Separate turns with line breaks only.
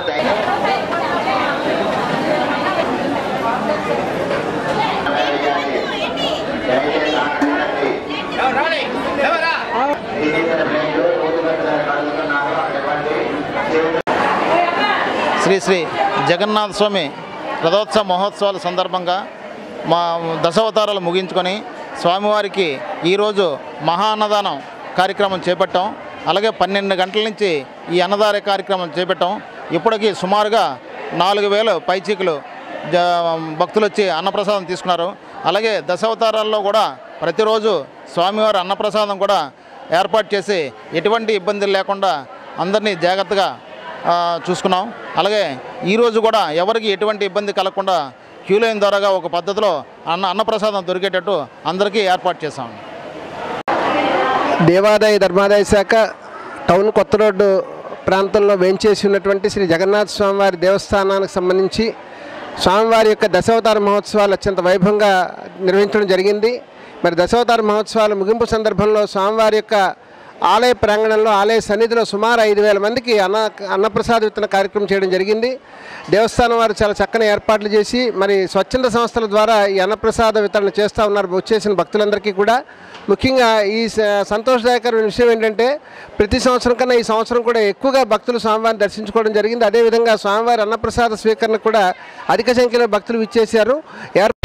శ్రీ శ్రీ జగన్నాథ స్వామి రథోత్సవ మహోత్సవాల సందర్భంగా మా దశావతారాలు ముగించుకొని స్వామివారికి ఈరోజు మహా అన్నదానం కార్యక్రమం చేపట్టాం అలాగే పన్నెండు గంటల నుంచి ఈ అన్నదాన కార్యక్రమం చేపట్టాం ఇప్పటికీ సుమారుగా నాలుగు వేలు పైచీకులు జ భక్తులు వచ్చి అన్నప్రసాదం తీసుకున్నారు అలాగే దశావతారాల్లో కూడా ప్రతిరోజు స్వామివారి అన్నప్రసాదం కూడా ఏర్పాటు చేసి ఎటువంటి ఇబ్బందులు లేకుండా అందరినీ జాగ్రత్తగా ఆ, చూసుకున్నాం అలాగే ఈరోజు కూడా ఎవరికి ఎటువంటి ఇబ్బంది కలగకుండా క్యూ లైన్ ద్వారాగా ఒక పద్ధతిలో అన్న అన్నప్రసాదం దొరికేటట్టు అందరికీ ఏర్పాటు చేశాం
దేవాదాయ ధర్మాదాయ శాఖ టౌన్ కొత్త రోడ్డు ప్రాంతంలో వేంచేసి ఉన్నటువంటి శ్రీ జగన్నాథ స్వామివారి దేవస్థానానికి సంబంధించి స్వామివారి యొక్క దశావతార మహోత్సవాలు అత్యంత వైభవంగా నిర్వహించడం జరిగింది మరి దశావతార మహోత్సవాల ముగింపు సందర్భంలో స్వామివారి యొక్క ఆలయ ప్రాంగణంలో ఆలయ సన్నిధిలో సుమారు ఐదు వేల మందికి అన్న అన్నప్రసాద విత్తన కార్యక్రమం చేయడం జరిగింది దేవస్థానం వారు చాలా చక్కని ఏర్పాట్లు చేసి మరి స్వచ్ఛంద సంస్థల ద్వారా ఈ అన్నప్రసాద వితరణ చేస్తూ ఉన్నారు వచ్చేసిన భక్తులందరికీ కూడా ముఖ్యంగా ఈ స- సంతోషదాయకరమైన విషయం ఏంటంటే ప్రతి సంవత్సరం కన్నా ఈ సంవత్సరం కూడా ఎక్కువగా భక్తులు స్వామివారిని దర్శించుకోవడం జరిగింది అదేవిధంగా స్వామివారి అన్నప్రసాద స్వీకరణ కూడా అధిక సంఖ్యలో భక్తులు విచ్చేశారు ఏర్